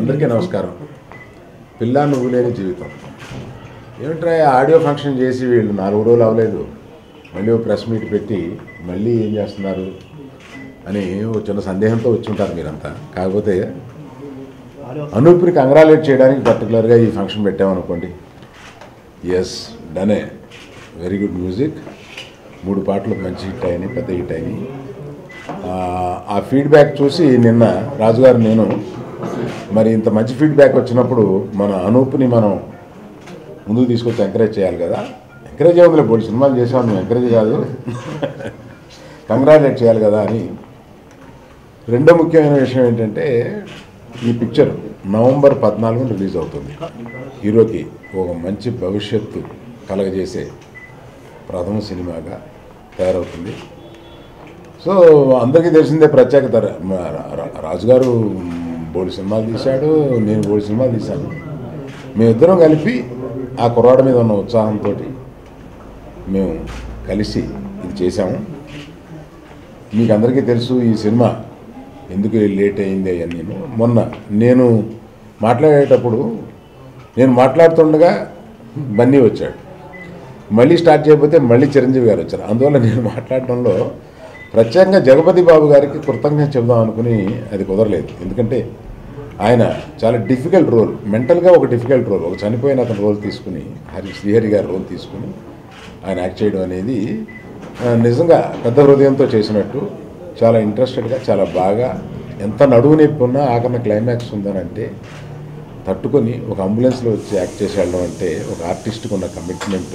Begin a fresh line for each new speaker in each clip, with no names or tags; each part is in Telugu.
అందరికీ నమస్కారం పిల్ల నువ్వు లేని జీవితం ఏమిట్రా ఆడియో ఫంక్షన్ చేసి వీళ్ళు నాలుగు రోజులు అవ్వలేదు మళ్ళీ ఓ ప్రెస్ మీట్ పెట్టి మళ్ళీ ఏం చేస్తున్నారు అని ఓ చిన్న సందేహంతో వచ్చి ఉంటారు మీరంతా కాకపోతే అనూప్ని కంగ్రాలేట్ చేయడానికి పర్టికులర్గా ఈ ఫంక్షన్ పెట్టామనుకోండి ఎస్ డనే వెరీ గుడ్ మ్యూజిక్ మూడు పాటలు మంచి హిట్ అయినాయి పెద్ద హిట్ అయినాయి ఆ, ఆ ఫీడ్బ్యాక్ చూసి నిన్న రాజుగారు నేను మరి ఇంత మంచి ఫీడ్బ్యాక్ వచ్చినప్పుడు మన అనూప్ని మనం ముందుకు తీసుకొచ్చి ఎంకరేజ్ చేయాలి కదా ఎంకరేజ్ అవ్వదులే బోడి సినిమాలు చేసాం నువ్వు ఎంకరేజ్ కాదు కంగ్రాచులేట్ చేయాలి కదా అని రెండో ముఖ్యమైన విషయం ఏంటంటే ఈ పిక్చర్ నవంబర్ పద్నాలుగున రిలీజ్ అవుతుంది హీరోకి ఒక మంచి భవిష్యత్తు కలగజేసే ప్రథమ సినిమాగా తయారవుతుంది సో అందరికీ తెలిసిందే ప్రత్యేకత రా- రా- రా- రాజుగారు బోడి సినిమాలు తీశాడు నేను బోడి సినిమాలు తీశాను మేమిద్దరం కలిపి ఆ కుర్రాడ మీద ఉన్న ఉత్సాహంతో మేము కలిసి ఇది చేశాము మీకు అందరికీ తెలుసు ఈ సినిమా ఎందుకు లేట్ అయింది అవన్నీ మొన్న నేను మాట్లాడేటప్పుడు నేను మాట్లాడుతుండగా బన్నీ వచ్చాడు మళ్ళీ స్టార్ట్ చేయకపోతే మళ్ళీ చిరంజీవి గారు వచ్చారు అందువల్ల నేను మాట్లాడడంలో ప్రత్యేకంగా జగపతి బాబు గారికి కృతజ్ఞత చెబుదాం అనుకుని అది కుదరలేదు ఎందుకంటే ఆయన చాలా డిఫికల్ట్ రోల్ మెంటల్గా ఒక డిఫికల్ట్ రోల్ ఒక చనిపోయిన అతని రోల్ తీసుకుని హరి శ్రీహరి గారి రోల్ తీసుకుని ఆయన యాక్ట్ చేయడం అనేది ఆ, నిజంగా పెద్ద హృదయంతో చేసినట్టు చాలా ఇంట్రెస్టెడ్గా చాలా బాగా ఎంత నడువు నొప్పి ఉన్నా ఆఖరణ క్లైమాక్స్ ఉందని అంటే తట్టుకొని ఒక అంబులెన్స్లో వచ్చి యాక్ట్ చేసి వెళ్ళడం అంటే ఒక ఆర్టిస్ట్కి ఉన్న కమిట్మెంట్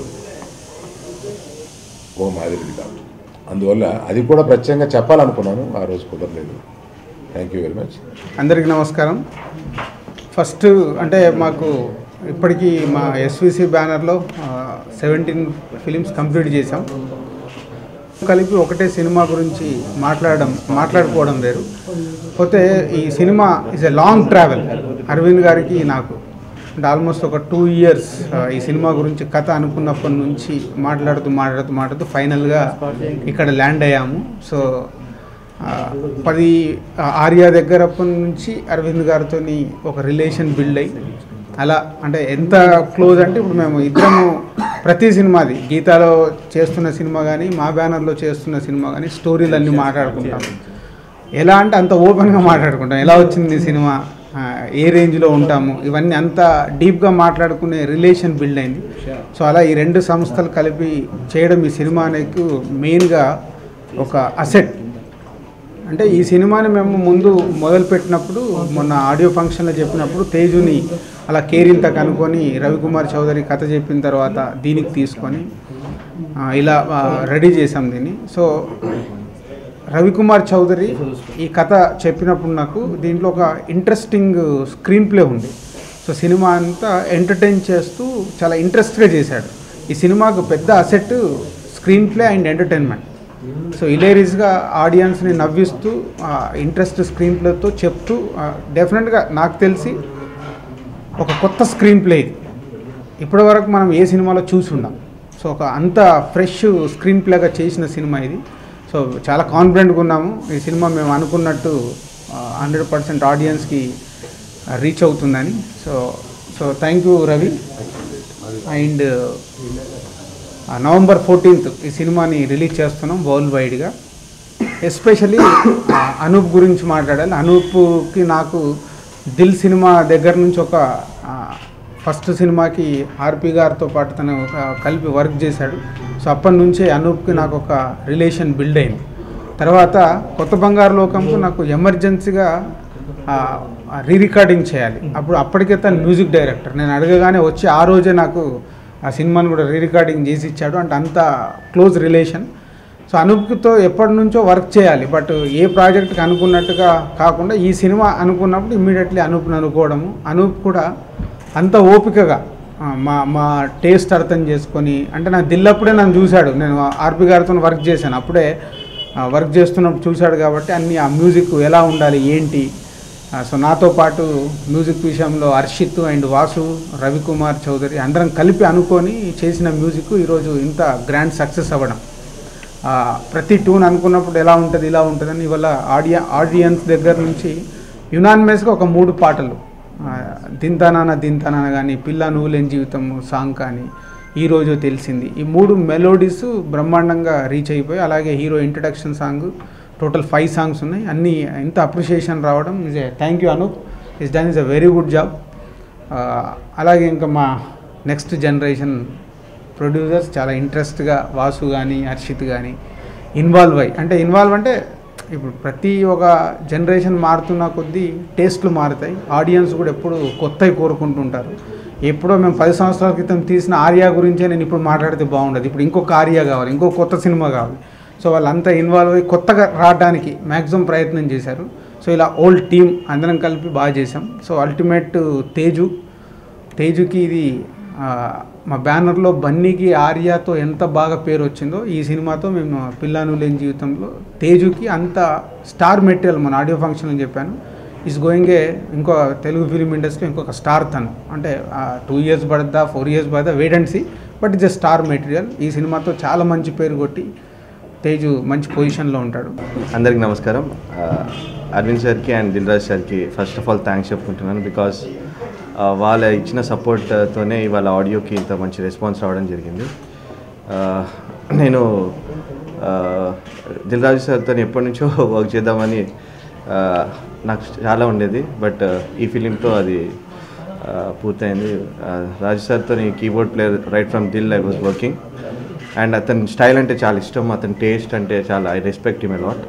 ఓ మాదిరిది కాదు అందువల్ల అది కూడా ప్రత్యేకంగా చెప్పాలనుకున్నాను ఆ రోజు కుదరలేదు థ్యాంక్ యూ వెరీ మచ్
అందరికీ నమస్కారం ఫస్ట్ అంటే మాకు ఇప్పటికీ మా ఎస్విసి బ్యానర్లో సెవెంటీన్ ఫిలిమ్స్ కంప్లీట్ చేసాం కలిపి ఒకటే సినిమా గురించి మాట్లాడడం మాట్లాడుకోవడం వేరు పోతే ఈ cinema is a long travel Aravind గారికి నాకు అంటే ఆల్మోస్ట్ ఒక టూ ఇయర్స్ ఈ సినిమా గురించి కథ అనుకున్నప్పటి నుంచి మాట్లాడుతూ మాట్లాడుతూ మాట్లాడుతూ ఫైనల్గా ఇక్కడ ల్యాండ్ అయ్యాము సో ఆ, పది ఆ, ఆర్య దగ్గరప్పటి నుంచి అరవింద్ గారితో ఒక రిలేషన్ బిల్డ్ అయ్యి అలా అంటే ఎంత క్లోజ్ అంటే ఇప్పుడు మేము ఇద్దరము ప్రతి సినిమాది గీతాలో చేస్తున్న సినిమా కానీ మా బ్యానర్లో చేస్తున్న సినిమా కానీ స్టోరీలు అన్నీ మాట్లాడుకుంటాం ఎలా అంటే అంత ఓపెన్గా మాట్లాడుకుంటాం ఎలా వచ్చింది ఈ సినిమా ఆ, ఏ రేంజ్లో ఉంటాము ఇవన్నీ అంత డీప్గా మాట్లాడుకునే రిలేషన్ బిల్డ్ అయింది సో అలా ఈ రెండు సంస్థలు కలిపి చేయడం ఈ సినిమానికి మెయిన్గా ఒక అసెట్ అంటే ఈ సినిమాని మేము ముందు మొదలుపెట్టినప్పుడు మొన్న ఆడియో ఫంక్షన్లో చెప్పినప్పుడు తేజుని అలా కేరింత కనుక్కొని రవికుమార్ చౌదరి కథ చెప్పిన తర్వాత దీనికి తీసుకొని ఆ, ఇలా రెడీ చేసాం దీన్ని సో రవికుమార్ చౌదరి ఈ కథ చెప్పినప్పుడు నాకు దీంట్లో ఒక ఇంట్రెస్టింగ్ స్క్రీన్ ప్లే ఉంది సో సినిమా అంతా ఎంటర్టైన్ చేస్తూ చాలా ఇంట్రెస్ట్గా చేశాడు ఈ సినిమాకు పెద్ద asset screenplay and entertainment so ఇలేరీస్గా ఆడియన్స్ని నవ్విస్తూ ఇంట్రెస్ట్ స్క్రీన్ ప్లేతో చెప్తూ డెఫినెట్గా నాకు తెలిసి ఒక కొత్త స్క్రీన్ ప్లే ఇది ఇప్పటి వరకు మనం ఏ సినిమాలో చూసి ఉండం సో ఒక అంత ఫ్రెష్ స్క్రీన్ ప్లేగా చేసిన సినిమా ఇది సో చాలా కాన్ఫిడెంట్గా ఉన్నాము ఈ సినిమా మేము అనుకున్నట్టు హండ్రెడ్ పర్సెంట్ ఆడియన్స్కి రీచ్ అవుతుందని so so thank you Ravi and November fourteenth ఈ సినిమాని రిలీజ్ చేస్తున్నాం వరల్డ్ వైడ్గా ఎస్పెషలీ అనూప్ గురించి మాట్లాడాలి అనూప్కి నాకు దిల్ సినిమా దగ్గర నుంచి ఒక ఫస్ట్ సినిమాకి ఆర్పి గారితో పాటు తను ఒక కలిపి వర్క్ చేశాడు సో అప్పటి నుంచే అనూప్కి నాకు ఒక రిలేషన్ బిల్డ్ అయింది తర్వాత కొత్త బంగారు లోకంకు నాకు ఎమర్జెన్సీగా రీ రికార్డింగ్ చేయాలి అప్పుడు అప్పటికే తను మ్యూజిక్ డైరెక్టర్ నేను అడగగానే వచ్చి ఆ రోజే నాకు ఆ సినిమాని కూడా రీ రికార్డింగ్ చేసి ఇచ్చాడు అంటే అంత క్లోజ్ రిలేషన్ సో అనూప్తో ఎప్పటి నుంచో వర్క్ చేయాలి బట్ ఏ ప్రాజెక్ట్కి అనుకున్నట్టుగా కాకుండా ఈ సినిమా అనుకున్నప్పుడు ఇమ్మీడియట్లీ అనూప్ని అనుకోవడము అనూప్ కూడా అంత ఓపికగా ఆ, మా మా టేస్ట్ అర్థం చేసుకొని అంటే నా దిల్లప్పుడే నన్ను చూశాడు నేను ఆర్పి గారితో వర్క్ చేశాను అప్పుడే వర్క్ చేస్తున్నప్పుడు చూశాడు కాబట్టి అన్ని ఆ మ్యూజిక్ ఎలా ఉండాలి ఏంటి ఆ, సో నాతో పాటు మ్యూజిక్ విషయంలో హర్షిత్ అండ్ వాసు రవికుమార్ చౌదరి అందరం కలిపి అనుకొని చేసిన మ్యూజిక్ ఈరోజు ఇంత గ్రాండ్ సక్సెస్ అవ్వడం ఆ, ప్రతి ట్యూన్ అనుకున్నప్పుడు ఎలా ఉంటుంది ఇలా ఉంటుందని ఇవాళ ఆడియ ఆడియన్స్ దగ్గర నుంచి యునానిమస్గా ఒక మూడు పాటలు ఆ, దింతానాన దింతానాన కానీ పిల్ల నువ్వు లేని జీవితం సాంగ్ కానీ ఈ రోజు తెలిసింది ఈ మూడు మెలోడీస్ బ్రహ్మాండంగా రీచ్ అయిపోయి అలాగే hero introduction song total five songs ఉన్నాయి అన్నీ ఇంత అప్రిషియేషన్ రావడం is a thank you Anoop is done is a very good job అలాగే ఇంకా మా నెక్స్ట్ జనరేషన్ ప్రొడ్యూసర్స్ చాలా ఇంట్రెస్ట్గా వాసు కానీ హర్షిత్ కానీ ఇన్వాల్వ్ అయ్యి అంటే ఇన్వాల్వ్ అంటే ఇప్పుడు ప్రతి ఒక జనరేషన్ మారుతున్న కొద్దీ టేస్ట్లు మారుతాయి ఆడియన్స్ కూడా ఎప్పుడు కొత్తవి కోరుకుంటుంటారు ఎప్పుడో మేము పది సంవత్సరాల క్రితం తీసిన ఆర్యా గురించే నేను ఇప్పుడు మాట్లాడితే బాగుండదు ఇప్పుడు ఇంకొక ఆర్యా కావాలి ఇంకో కొత్త సినిమా కావాలి సో వాళ్ళంతా ఇన్వాల్వ్ అయ్యి కొత్తగా రావడానికి మ్యాక్సిమం ప్రయత్నం చేశారు సో ఇలా ఓల్డ్ టీమ్ అందరం కలిపి బాగా చేసాం సో అల్టిమేట్ తేజు తేజుకి ఇది ఆ, మా బ్యానర్లో బన్నీకి ఆర్యాతో ఎంత బాగా పేరు వచ్చిందో ఈ సినిమాతో మేము పిల్లాను లేని జీవితంలో తేజుకి అంత స్టార్ మెటీరియల్ మన ఆడియో ఫంక్షన్ అని చెప్పాను ఈస్ గోయింగ్ ఏ ఇంకో తెలుగు ఫిలిం ఇండస్ట్రీ ఇంకొక స్టార్ తను అంటే టూ ఇయర్స్ పడద్దా ఫోర్ ఇయర్స్ పడదా wait and see but it's a star material ఈ సినిమాతో చాలా మంచి పేరు కొట్టి తేజు మంచి పొజిషన్లో ఉంటాడు
అందరికి నమస్కారం ఆ, అరవింద్ సార్కి అండ్ దిల్రాజ్ సార్కి ఫస్ట్ ఆఫ్ ఆల్ థ్యాంక్స్ చెప్పుకుంటున్నాను బికాస్ వాళ్ళ ఇచ్చిన సపోర్ట్తోనే ఇవాళ ఆడియోకి ఇంత మంచి రెస్పాన్స్ రావడం జరిగింది ఆ, నేను ఆ, దిల్రాజు సార్తో ఎప్పటి నుంచో వర్క్ చేద్దామని ఆ, నాకు చాలా ఉండేది బట్ ఈ ఫిలింతో అది ఆ, పూర్తయింది ఆ, రాజు సార్తో keyboard player right from Dil I was working and అతని స్టైల్ అంటే చాలా ఇష్టం అతని టేస్ట్ అంటే చాలా ఐ రెస్పెక్ట్ హిమ్ అలాట్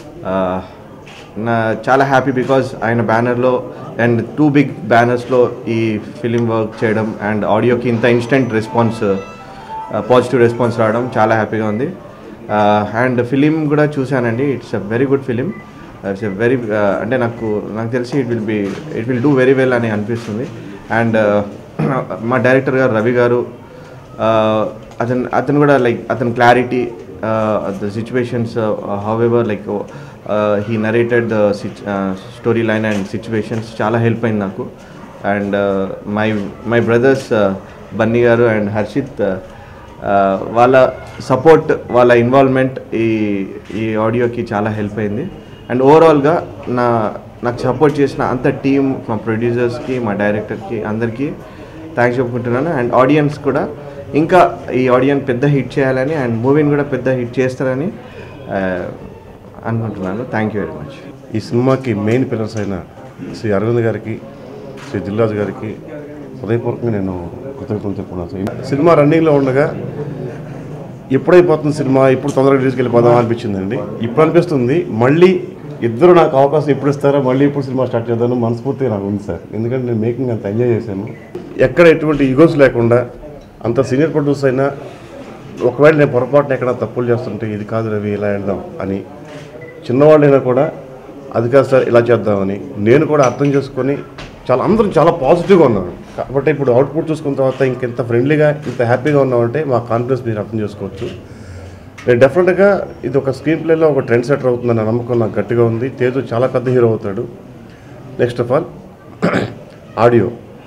నా చాలా హ్యాపీ బికాజ్ ఆయన బ్యానర్లో అండ్ టూ బిగ్ బ్యానర్స్లో ఈ ఫిలిం వర్క్ చేయడం అండ్ ఆడియోకి ఇంత ఇన్స్టెంట్ రెస్పాన్స్ పాజిటివ్ రెస్పాన్స్ రావడం చాలా హ్యాపీగా ఉంది అండ్ ఫిలిం కూడా చూశానండి it's a very good film it's a very అంటే నాకు నాకు తెలిసి it will be it will do very well అని అనిపిస్తుంది అండ్ మా డైరెక్టర్ గారు రవి గారు uh, అతను అతను కూడా లైక్ అతని clarity the situations however like he narrated the story line and situations చాలా హెల్ప్ అయింది నాకు and my my brothers Bunny గారు అండ్ హర్షిత్ uh, వాళ్ళ సపోర్ట్ వాళ్ళ ఇన్వాల్వ్మెంట్ ఈ ఈ ఆడియోకి చాలా హెల్ప్ అయింది అండ్ ఓవరాల్గా నా నాకు సపోర్ట్ చేసిన అంత టీమ్ మా ప్రొడ్యూసర్స్కి మా డైరెక్టర్కి అందరికీ థ్యాంక్స్ చెప్పుకుంటున్నాను అండ్ ఆడియన్స్ కూడా ఇంకా ఈ ఆడియన్స్ పెద్ద హిట్ చేయాలని అండ్ మూవీని కూడా పెద్ద హిట్ చేస్తారని ఆ, అనుకుంటున్నాను థ్యాంక్ యూ వెరీ మచ్
ఈ సినిమాకి మెయిన్ పిల్లర్స్ అయిన శ్రీ అరవింద్ గారికి శ్రీ దిల్రాజు గారికి హృదయపూర్వకంగా నేను కృతజ్ఞతలు చెప్పుకున్నాను సినిమా రన్నింగ్లో ఉండగా ఎప్పుడైపోతుంది సినిమా ఇప్పుడు తొందరగా రిలీజ్కి వెళ్ళిపోదాం అనిపించిందండి ఇప్పుడు అనిపిస్తుంది మళ్ళీ ఇద్దరు నాకు అవకాశం ఎప్పుడు ఇస్తారో మళ్ళీ ఇప్పుడు సినిమా స్టార్ట్ చేద్దాను మనస్ఫూర్తిగా నాకు ఉంది సార్ ఎందుకంటే నేను మేకింగ్ అంత ఎంజాయ్ చేశాను ఎక్కడ ఎటువంటి ఈగోస్ లేకుండా అంత సీనియర్ ప్రొడ్యూసర్ అయినా ఒకవేళ నేను పొరపాటున ఎక్కడ తప్పులు చేస్తుంటే ఇది కాదు రవి ఇలా వెళ్దాం అని చిన్నవాళ్ళైనా కూడా అది కాదు సార్ ఇలా చేద్దామని నేను కూడా అర్థం చేసుకొని చాలా అందరం చాలా పాజిటివ్గా ఉన్నాను కాబట్టి ఇప్పుడు అవుట్పుట్ చూసుకున్న తర్వాత ఇంకెంత ఫ్రెండ్లీగా ఇంత హ్యాపీగా ఉన్నామంటే మా కాన్ఫిడెన్స్ మీరు అర్థం చేసుకోవచ్చు నేను డెఫినెట్గా ఇది ఒక స్క్రీన్ ప్లేలో ఒక ట్రెండ్ సెటర్ అవుతుందన్న నమ్మకం నాకు గట్టిగా ఉంది తేజు చాలా పెద్ద హీరో అవుతాడు నెక్స్ట్ ఆఫ్ ఆల్ ఆడియో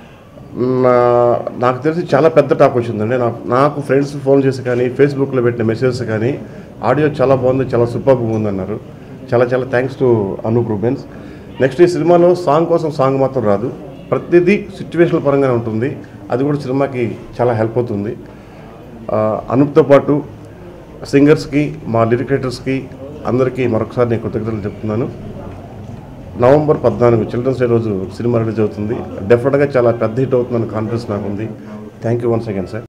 నా- నాకు తెలిసి చాలా పెద్ద టాక్ వచ్చిందండి నాకు నాకు ఫ్రెండ్స్ ఫోన్ చేసి కానీ ఫేస్బుక్లో పెట్టిన మెసేజెస్ కానీ ఆడియో చాలా బాగుంది చాలా సూపర్ ఉంది అన్నారు చాలా చాలా thanks to Anoop Rubens next ఈ సినిమాలో సాంగ్ కోసం సాంగ్ మాత్రం రాదు ప్రతిదీ సిచ్యువేషన్ పరంగానే ఉంటుంది అది కూడా సినిమాకి చాలా హెల్ప్ అవుతుంది ఆ, అనూప్తో పాటు సింగర్స్కి మా లిరిక్ రైటర్స్కి అందరికీ మరొకసారి నేను కృతజ్ఞతలు చెప్తున్నాను నవంబర్ పద్నాలుగు చిల్డ్రన్స్ డే రోజు సినిమా రిలీజ్ అవుతుంది డెఫినెట్గా చాలా పెద్ద హిట్ అవుతుందని కాన్ఫిడెన్స్ నాకు ఉంది thank you once again sir